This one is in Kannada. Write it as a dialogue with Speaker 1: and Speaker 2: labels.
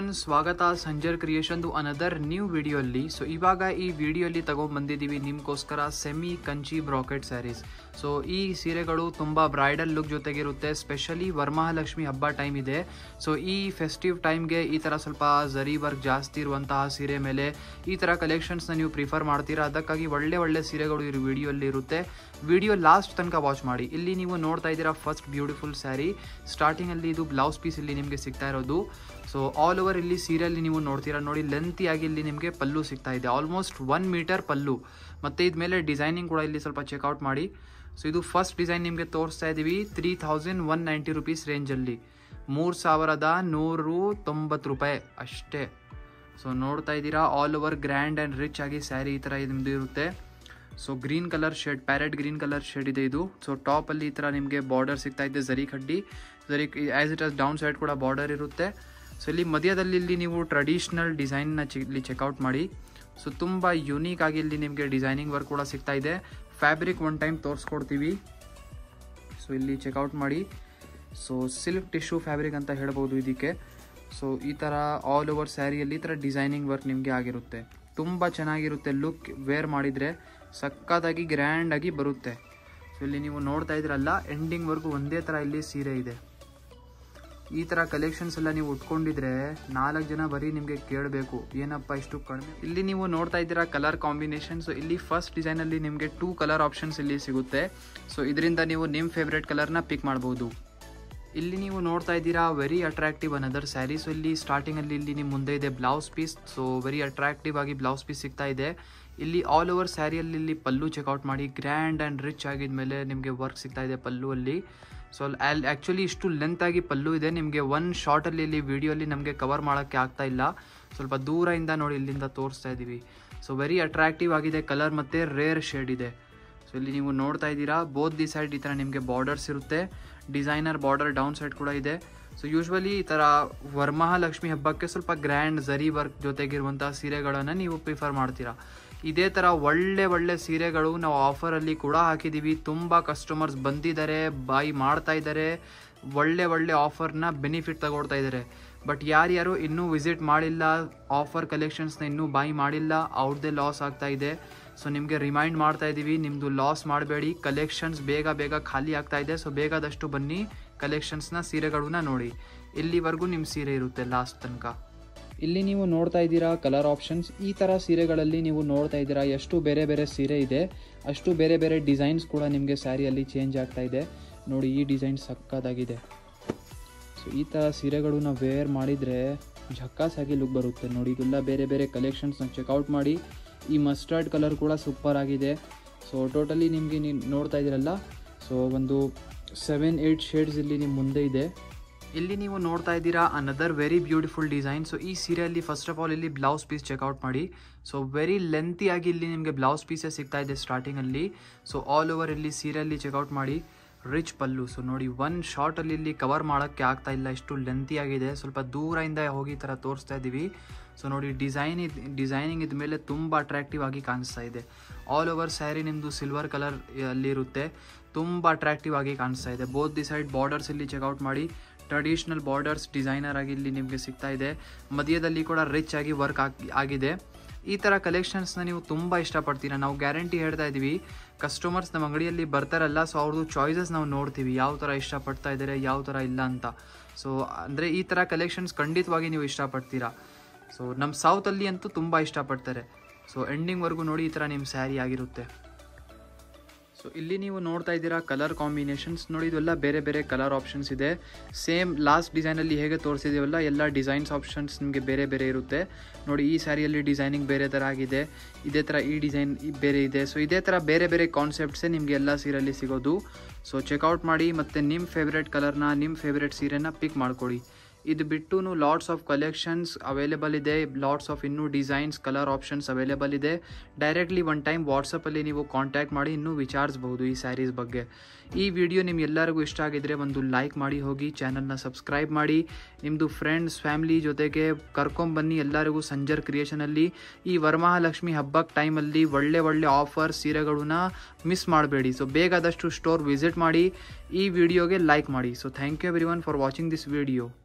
Speaker 1: ಎವ್ರಿವನ್ ಸ್ವಾಗತ ಸಂಜರ್ ಕ್ರಿಯೇಷನ್ದು ಅನದರ್ ನ್ಯೂ ವಿಡಿಯೋಲ್ಲಿ ಸೊ ಇವಾಗ ಈ ವಿಡಿಯೋಲಿ ತಗೊಂಡ್ಬಂದಿದ್ದೀವಿ ನಿಮಗೋಸ್ಕರ semi Kanchi bracket sarees so ಈ ಸೀರೆಗಳು ತುಂಬ ಬ್ರೈಡಲ್ ಲುಕ್ ಜೊತೆಗಿರುತ್ತೆ ಸ್ಪೆಷಲಿ ವರಮಹಾಲಕ್ಷ್ಮಿ ಹಬ್ಬ ಟೈಮ್ ಇದೆ ಸೊ ಈ ಫೆಸ್ಟಿವ್ ಟೈಮ್ಗೆ ಈ ಥರ ಸ್ವಲ್ಪ ಝರಿ ವರ್ಕ್ ಜಾಸ್ತಿ ಇರುವಂತಹ ಸೀರೆ ಮೇಲೆ ಈ ಥರ ಕಲೆಕ್ಷನ್ಸ್ನ ನೀವು ಪ್ರಿಫರ್ ಮಾಡ್ತೀರಾ ಅದಕ್ಕಾಗಿ ಒಳ್ಳೆ ಒಳ್ಳೆ ಸೀರೆಗಳು ಈ ವಿಡಿಯೋಲ್ಲಿ ಇರುತ್ತೆ ವಿಡಿಯೋ ಲಾಸ್ಟ್ ತನಕ ವಾಚ್ ಮಾಡಿ ಇಲ್ಲಿ ನೀವು ನೋಡ್ತಾ ಇದ್ದೀರಾ ಫಸ್ಟ್ ಬ್ಯೂಟಿಫುಲ್ ಸ್ಯಾರಿ ಸ್ಟಾರ್ಟಿಂಗಲ್ಲಿ ಇದು ಬ್ಲೌಸ್ ಪೀಸ್ ಇಲ್ಲಿ ನಿಮಗೆ ಸಿಗ್ತಾ ಇರೋದು ಸೊ ಆಲ್ ಓವರ್ ಇಲ್ಲಿ ಸೀರೆಯಲ್ಲಿ ನೀವು ನೋಡ್ತೀರಾ ನೋಡಿ ಲೆಂತಿಯಾಗಿ ಇಲ್ಲಿ ನಿಮಗೆ ಪಲ್ಲು ಸಿಗ್ತಾ ಇದೆ ಆಲ್ಮೋಸ್ಟ್ ಒನ್ ಮೀಟರ್ ಪಲ್ಲು ಮತ್ತು ಇದ್ಮೇಲೆ ಡಿಸೈನಿಂಗ್ ಕೂಡ ಇಲ್ಲಿ ಸ್ವಲ್ಪ ಚೆಕ್ಔಟ್ ಮಾಡಿ ಸೊ ಇದು ಫಸ್ಟ್ ಡಿಸೈನ್ ನಿಮಗೆ ತೋರಿಸ್ತಾ ಇದ್ದೀವಿ three thousand one ninety rupees ರೇಂಜಲ್ಲಿ ಮೂರು ಸಾವಿರದ ನೂರು ತೊಂಬತ್ತು ರೂಪಾಯಿ ಅಷ್ಟೇ ಸೊ ನೋಡ್ತಾ ಇದ್ದೀರಾ all over grand and rich ಆಗಿ ಸ್ಯಾರಿ ಈ ಥರ ನಿಮ್ಮದು ಇರುತ್ತೆ so green colour shade parrot green colour shade ಇದೆ ಇದು ಸೊ ಟಾಪಲ್ಲಿ ಈ ಥರ ನಿಮಗೆ ಬಾರ್ಡರ್ ಸಿಗ್ತಾ ಇದೆ ಝರಿ ಕಡ್ಡಿ zari as it is down side ಕೂಡ ಬಾರ್ಡರ್ ಇರುತ್ತೆ ಸೊ ಇಲ್ಲಿ ಮಧ್ಯದಲ್ಲಿ ಇಲ್ಲಿ ನೀವು ಟ್ರೆಡಿಷ್ನಲ್ ಡಿಸೈನ್ನ ಚಿ ಇಲ್ಲಿ ಚೆಕ್ಔಟ್ ಮಾಡಿ ಸೊ ತುಂಬ ಯುನೀಕ್ ಆಗಿ ಇಲ್ಲಿ ನಿಮಗೆ ಡಿಸೈನಿಂಗ್ ವರ್ಕ್ ಕೂಡ ಸಿಗ್ತಾ ಇದೆ ಫ್ಯಾಬ್ರಿಕ್ ಒನ್ ಟೈಮ್ ತೋರಿಸ್ಕೊಡ್ತೀವಿ ಸೊ ಇಲ್ಲಿ ಚೆಕ್ಔಟ್ ಮಾಡಿ ಸೊ ಸಿಲ್ಕ್ ಟಿಶ್ಯೂ ಫ್ಯಾಬ್ರಿಕ್ ಅಂತ ಹೇಳ್ಬೋದು ಇದಕ್ಕೆ ಸೊ ಈ ಥರ ಆಲ್ ಓವರ್ ಸ್ಯಾರಿಯಲ್ಲಿ ಈ ಥರ ಡಿಸೈನಿಂಗ್ ವರ್ಕ್ ನಿಮಗೆ ಆಗಿರುತ್ತೆ ತುಂಬ ಚೆನ್ನಾಗಿರುತ್ತೆ ಲುಕ್ ವೇರ್ ಮಾಡಿದರೆ ಸಕ್ಕತ್ತಾಗಿ ಗ್ರ್ಯಾಂಡಾಗಿ ಬರುತ್ತೆ ಸೊ ಇಲ್ಲಿ ನೀವು ನೋಡ್ತಾ ಇದ್ರಲ್ಲ ಎಂಡಿಂಗ್ವರೆಗೂ ಒಂದೇ ಥರ ಇಲ್ಲಿ ಸೀರೆ ಇದೆ ಈ ಥರ ಕಲೆಕ್ಷನ್ಸ್ ಎಲ್ಲ ನೀವು ಉಟ್ಕೊಂಡಿದ್ರೆ ನಾಲ್ಕು ಜನ ಬರೀ ನಿಮಗೆ ಕೇಳಬೇಕು ಏನಪ್ಪ ಇಷ್ಟು ಕಡಿಮೆ ಇಲ್ಲಿ ನೀವು ನೋಡ್ತಾ ಇದ್ದೀರಾ ಕಲರ್ ಕಾಂಬಿನೇಷನ್ ಸೊ ಇಲ್ಲಿ ಫಸ್ಟ್ ಡಿಸೈನಲ್ಲಿ ನಿಮಗೆ ಟೂ ಕಲರ್ ಆಪ್ಷನ್ಸ್ ಇಲ್ಲಿ ಸಿಗುತ್ತೆ ಸೊ ಇದರಿಂದ ನೀವು ನಿಮ್ಮ ಫೇವ್ರೆಟ್ ಕಲರ್ನ ಪಿಕ್ ಮಾಡ್ಬೋದು ಇಲ್ಲಿ ನೀವು ನೋಡ್ತಾ ಇದ್ದೀರಾ very attractive another saree so ಇಲ್ಲಿ ಸ್ಟಾರ್ಟಿಂಗಲ್ಲಿ ಇಲ್ಲಿ ನಿಮ್ಮ ಮುಂದೆ ಇದೆ blouse piece so very attractive ಆಗಿ ಬ್ಲೌಸ್ ಪೀಸ್ ಸಿಗ್ತಾ ಇದೆ ಇಲ್ಲಿ ಆಲ್ ಓವರ್ ಸ್ಯಾರಿಯಲ್ಲಿ ಇಲ್ಲಿ ಪಲ್ಲು ಚೆಕ್ಔಟ್ ಮಾಡಿ ಗ್ರ್ಯಾಂಡ್ ಆ್ಯಂಡ್ ರಿಚ್ ಆಗಿದ್ಮೇಲೆ ನಿಮಗೆ ವರ್ಕ್ ಸಿಗ್ತಾ ಇದೆ ಪಲ್ಲು ಅಲ್ಲಿ ಸೊ ಅಲ್ಲಿ ಆ್ಯಕ್ಚುಲಿ ಇಷ್ಟು ಲೆಂತ್ ಆಗಿ ಪಲ್ಲು ಇದೆ ನಿಮಗೆ ಒನ್ ಶಾರ್ಟಲ್ಲಿ ಇಲ್ಲಿ ವಿಡಿಯೋಲಿ ನಮಗೆ ಕವರ್ ಮಾಡೋಕ್ಕೆ ಆಗ್ತಾ ಇಲ್ಲ ಸ್ವಲ್ಪ ದೂರದಿಂದ ನೋಡಿ ಇಲ್ಲಿಂದ ತೋರಿಸ್ತಾ ಇದ್ದೀವಿ ಸೊ ವೆರಿ ಅಟ್ರಾಕ್ಟಿವ್ ಆಗಿದೆ ಕಲರ್ ಮತ್ತು ರೇರ್ ಶೇಡ್ ಇದೆ ಸೊ ಇಲ್ಲಿ ನೀವು ನೋಡ್ತಾ ಇದ್ದೀರಾ ಬೋತ್ ದಿ ಸೈಡ್ ಈ ಥರ ನಿಮಗೆ ಬಾರ್ಡರ್ಸ್ ಇರುತ್ತೆ ಡಿಸೈನರ್ ಬಾರ್ಡರ್ ಡೌನ್ ಸೈಡ್ ಕೂಡ ಇದೆ ಸೊ ಯೂಶ್ವಲಿ ಈ ಥರ ವರಮಹಾಲಕ್ಷ್ಮಿ ಹಬ್ಬಕ್ಕೆ ಸ್ವಲ್ಪ ಗ್ರ್ಯಾಂಡ್ ಝರಿ ವರ್ಕ್ ಜೊತೆಗಿರುವಂಥ ಸೀರೆಗಳನ್ನು ನೀವು ಪ್ರಿಫರ್ ಮಾಡ್ತೀರಾ ಇದೇ ಥರ ಒಳ್ಳೆ ಒಳ್ಳೆ ಸೀರೆಗಳು ನಾವು ಆಫರಲ್ಲಿ ಕೂಡ ಹಾಕಿದ್ದೀವಿ ತುಂಬ ಕಸ್ಟಮರ್ಸ್ ಬಂದಿದ್ದಾರೆ ಬಾಯಿ ಮಾಡ್ತಾ ಇದ್ದಾರೆ ಒಳ್ಳೆ ಒಳ್ಳೆ ಆಫರ್ನ ಬೆನಿಫಿಟ್ ತಗೊಳ್ತಾ ಇದ್ದಾರೆ ಬಟ್ ಯಾರ್ಯಾರು ಇನ್ನೂ ವಿಸಿಟ್ ಮಾಡಿಲ್ಲ ಆಫರ್ ಕಲೆಕ್ಷನ್ಸ್ನ ಇನ್ನೂ ಬಾಯಿ ಮಾಡಿಲ್ಲ ಅವ್ರದ್ದೇ ಲಾಸ್ ಆಗ್ತಾ ಇದೆ ಸೊ ನಿಮಗೆ ರಿಮೈಂಡ್ ಮಾಡ್ತಾ ಇದ್ದೀವಿ ನಿಮ್ಮದು ಲಾಸ್ ಮಾಡಬೇಡಿ ಕಲೆಕ್ಷನ್ಸ್ ಬೇಗ ಬೇಗ ಖಾಲಿ ಆಗ್ತಾ ಇದೆ ಸೊ ಬೇಗದಷ್ಟು ಬನ್ನಿ ಕಲೆಕ್ಷನ್ಸ್ನ ಸೀರೆಗಳನ್ನ ನೋಡಿ ಇಲ್ಲಿವರೆಗೂ ನಿಮ್ಮ ಸೀರೆ ಇರುತ್ತೆ ಲಾಸ್ಟ್ ತನಕ ಇಲ್ಲಿ ನೀವು ನೋಡ್ತಾ ಇದ್ದೀರಾ ಕಲರ್ ಆಪ್ಷನ್ಸ್ ಈ ಥರ ಸೀರೆಗಳಲ್ಲಿ ನೀವು ನೋಡ್ತಾ ಇದ್ದೀರಾ ಎಷ್ಟು ಬೇರೆ ಬೇರೆ ಸೀರೆ ಇದೆ ಅಷ್ಟು ಬೇರೆ ಬೇರೆ ಡಿಸೈನ್ಸ್ ಕೂಡ ನಿಮಗೆ ಸ್ಯಾರಿಯಲ್ಲಿ ಚೇಂಜ್ ಆಗ್ತಾ ಇದೆ ನೋಡಿ ಈ ಡಿಸೈನ್ ಸಕ್ಕತ್ತಾಗಿದೆ ಸೊ ಈ ಥರ ಸೀರೆಗಳನ್ನ ವೇರ್ ಮಾಡಿದರೆ ಝಕ್ಕಾಸಾಗಿ ಲುಕ್ ಬರುತ್ತೆ ನೋಡಿ ಇದೆಲ್ಲ ಬೇರೆ ಬೇರೆ ಕಲೆಕ್ಷನ್ಸ್ನ ಚೆಕ್ಔಟ್ ಮಾಡಿ ಈ ಮಸ್ಟರ್ಡ್ ಕಲರ್ ಕೂಡ ಸೂಪರ್ ಆಗಿದೆ ಸೊ ಟೋಟಲಿ ನಿಮಗೆ ನೀವು ನೋಡ್ತಾ ಇದ್ದೀರಲ್ಲ ಸೊ ಒಂದು ಸೆವೆನ್ ಏಯ್ಟ್ ಶೇಡ್ಸ್ ಇಲ್ಲಿ ನಿಮ್ಮ ಮುಂದೆ ಇದೆ ಇಲ್ಲಿ ನೀವು ನೋಡ್ತಾ ಇದ್ದೀರಾ another very beautiful design so ಈ ಸೀರೆಯಲ್ಲಿ ಫಸ್ಟ್ ಆಫ್ ಆಲ್ ಇಲ್ಲಿ ಬ್ಲೌಸ್ ಪೀಸ್ ಚೆಕ್ಔಟ್ ಮಾಡಿ ಸೊ ವೆರಿ ಲೆಂತಿಯಾಗಿ ಇಲ್ಲಿ ನಿಮಗೆ ಬ್ಲೌಸ್ ಪೀಸೇ ಸಿಗ್ತಾ ಇದೆ ಸ್ಟಾರ್ಟಿಂಗಲ್ಲಿ ಸೊ ಆಲ್ ಓವರ್ ಇಲ್ಲಿ ಸೀರೆಯಲ್ಲಿ ಚೆಕ್ಔಟ್ ಮಾಡಿ ರಿಚ್ ಪಲ್ಲು ಸೊ ನೋಡಿ ಒನ್ ಶಾರ್ಟಲ್ಲಿ ಇಲ್ಲಿ ಕವರ್ ಮಾಡೋಕ್ಕೆ ಆಗ್ತಾ ಇಲ್ಲ ಇಷ್ಟು ಲೆಂತಿಯಾಗಿದೆ ಸ್ವಲ್ಪ ದೂರದಿಂದ ಹೋಗಿ ಈ ಥರ ತೋರಿಸ್ತಾ ಇದ್ದೀವಿ ಸೊ ನೋಡಿ ಡಿಸೈನ್ ಇದು ಡಿಸೈನಿಂಗ್ ಇದ್ಮೇಲೆ ತುಂಬ ಅಟ್ರಾಕ್ಟಿವ್ ಆಗಿ ಕಾಣಿಸ್ತಾ ಇದೆ ಆಲ್ ಓವರ್ ಸ್ಯಾರಿ ನಿಮ್ಮದು ಸಿಲ್ವರ್ ಕಲರ್ ಅಲ್ಲಿರುತ್ತೆ ತುಂಬ ಅಟ್ರಾಕ್ಟಿವ್ ಆಗಿ ಕಾಣಿಸ್ತಾ ಇದೆ ಬೋತ್ ದಿ ಸೈಡ್ ಬಾರ್ಡರ್ಸ್ ಇಲ್ಲಿ ಚೆಕ್ಔಟ್ ಮಾಡಿ ಟ್ರೆಡಿಷ್ನಲ್ ಬಾರ್ಡರ್ಸ್ ಡಿಸೈನರ್ ಆಗಿ ಇಲ್ಲಿ ನಿಮಗೆ ಸಿಗ್ತಾ ಇದೆ ಮಧ್ಯದಲ್ಲಿ ಕೂಡ ರಿಚ್ ಆಗಿ ವರ್ಕ್ ಆಗಿದೆ ಈ ಥರ ಕಲೆಕ್ಷನ್ಸ್ನ ನೀವು ತುಂಬ ಇಷ್ಟಪಡ್ತೀರಾ ನಾವು ಗ್ಯಾರಂಟಿ ಹೇಳ್ತಾ ಇದ್ದೀವಿ ಕಸ್ಟಮರ್ಸ್ ನಮ್ಮ ಅಂಗಡಿಯಲ್ಲಿ ಬರ್ತಾರಲ್ಲ ಸೊ ಅವ್ರದ್ದು ಚಾಯ್ಸಸ್ ನಾವು ನೋಡ್ತೀವಿ ಯಾವ ಥರ ಇಷ್ಟಪಡ್ತಾ ಇದ್ದಾರೆ ಯಾವ ಥರ ಇಲ್ಲ ಅಂತ ಸೊ ಅಂದರೆ ಈ ಥರ ಕಲೆಕ್ಷನ್ಸ್ ಖಂಡಿತವಾಗಿ ನೀವು ಇಷ್ಟಪಡ್ತೀರಾ ಸೊ ನಮ್ಮ ಸೌತಲ್ಲಿ ಅಂತೂ ತುಂಬ ಇಷ್ಟಪಡ್ತಾರೆ ಸೊ ಎಂಡಿಂಗ್ವರೆಗೂ ನೋಡಿ ಈ ಥರ ನಿಮ್ಮ ಸ್ಯಾರಿ ಆಗಿರುತ್ತೆ ಸೊ ಇಲ್ಲಿ ನೀವು ನೋಡ್ತಾ ಇದ್ದೀರಾ ಕಲರ್ ಕಾಂಬಿನೇಷನ್ಸ್ ನೋಡಿ ಇದೆಲ್ಲ ಬೇರೆ ಬೇರೆ ಕಲರ್ ಆಪ್ಷನ್ಸ್ ಇದೆ ಸೇಮ್ ಲಾಸ್ಟ್ ಡಿಸೈನಲ್ಲಿ ಹೇಗೆ ತೋರಿಸಿದ್ದೀವಲ್ಲ ಎಲ್ಲ ಡಿಸೈನ್ಸ್ ಆಪ್ಷನ್ಸ್ ನಿಮಗೆ ಬೇರೆ ಬೇರೆ ಇರುತ್ತೆ ನೋಡಿ ಈ ಸ್ಯಾರಿಯಲ್ಲಿ ಡಿಸೈನಿಂಗ್ ಬೇರೆ ಥರ ಆಗಿದೆ ಇದೇ ಥರ ಈ ಡಿಸೈನ್ ಬೇರೆ ಇದೆ ಸೊ ಇದೇ ಥರ ಬೇರೆ ಬೇರೆ ಕಾನ್ಸೆಪ್ಟ್ಸೇ ನಿಮಗೆ ಎಲ್ಲ ಸೀರೆಯಲ್ಲಿ ಸಿಗೋದು ಸೊ ಚೆಕ್ಔಟ್ ಮಾಡಿ ಮತ್ತು ನಿಮ್ಮ ಫೇವ್ರೆಟ್ ಕಲರ್ನ ನಿಮ್ಮ ಫೇವ್ರೆಟ್ ಸೀರೆನ ಪಿಕ್ ಮಾಡ್ಕೊಳ್ಳಿ ಇದು ಬಿಟ್ಟು ಲಾಟ್ಸ್ ಆಫ್ ಕಲೆಕ್ಷನ್ಸ್ ಅವೈಲೇಬಲ್ ಇದೆ ಲಾಟ್ಸ್ ಆಫ್ ಇನ್ನೂ ಡಿಸೈನ್ಸ್ ಕಲರ್ ಆಪ್ಷನ್ಸ್ ಅವೈಲೇಬಲ್ ಇದೆ ಡೈರೆಕ್ಟ್ಲಿ ಒನ್ ಟೈಮ್ ವಾಟ್ಸಪ್ಪಲ್ಲಿ ನೀವು ಕಾಂಟ್ಯಾಕ್ಟ್ ಮಾಡಿ ಇನ್ನೂ ವಿಚಾರಿಸ್ಬೋದು ಈ ಸ್ಯಾರೀಸ್ ಬಗ್ಗೆ ಈ ವಿಡಿಯೋ ನಿಮ್ಗೆಲ್ಲರಿಗೂ ಇಷ್ಟ ಆಗಿದ್ರೆ ಒಂದು ಲೈಕ್ ಮಾಡಿ ಹೋಗಿ ಚಾನಲ್ನ ಸಬ್ಸ್ಕ್ರೈಬ್ ಮಾಡಿ ನಿಮ್ಮದು ಫ್ರೆಂಡ್ಸ್ ಫ್ಯಾಮಿಲಿ ಜೊತೆಗೆ ಕರ್ಕೊಂಬನ್ನಿ ಎಲ್ಲರಿಗೂ ಸಂಜರ್ ಕ್ರಿಯೇಷನಲ್ಲಿ ಈ ವರಮಹಾಲಕ್ಷ್ಮಿ ಹಬ್ಬಕ್ಕೆ ಟೈಮಲ್ಲಿ ಒಳ್ಳೆ ಒಳ್ಳೆ ಆಫರ್ ಸೀರೆಗಳನ್ನ ಮಿಸ್ ಮಾಡಬೇಡಿ ಸೊ ಬೇಗಾದಷ್ಟು ಸ್ಟೋರ್ ವಿಸಿಟ್ ಮಾಡಿ ಈ ವಿಡಿಯೋಗೆ ಲೈಕ್ ಮಾಡಿ so thank you everyone for watching this video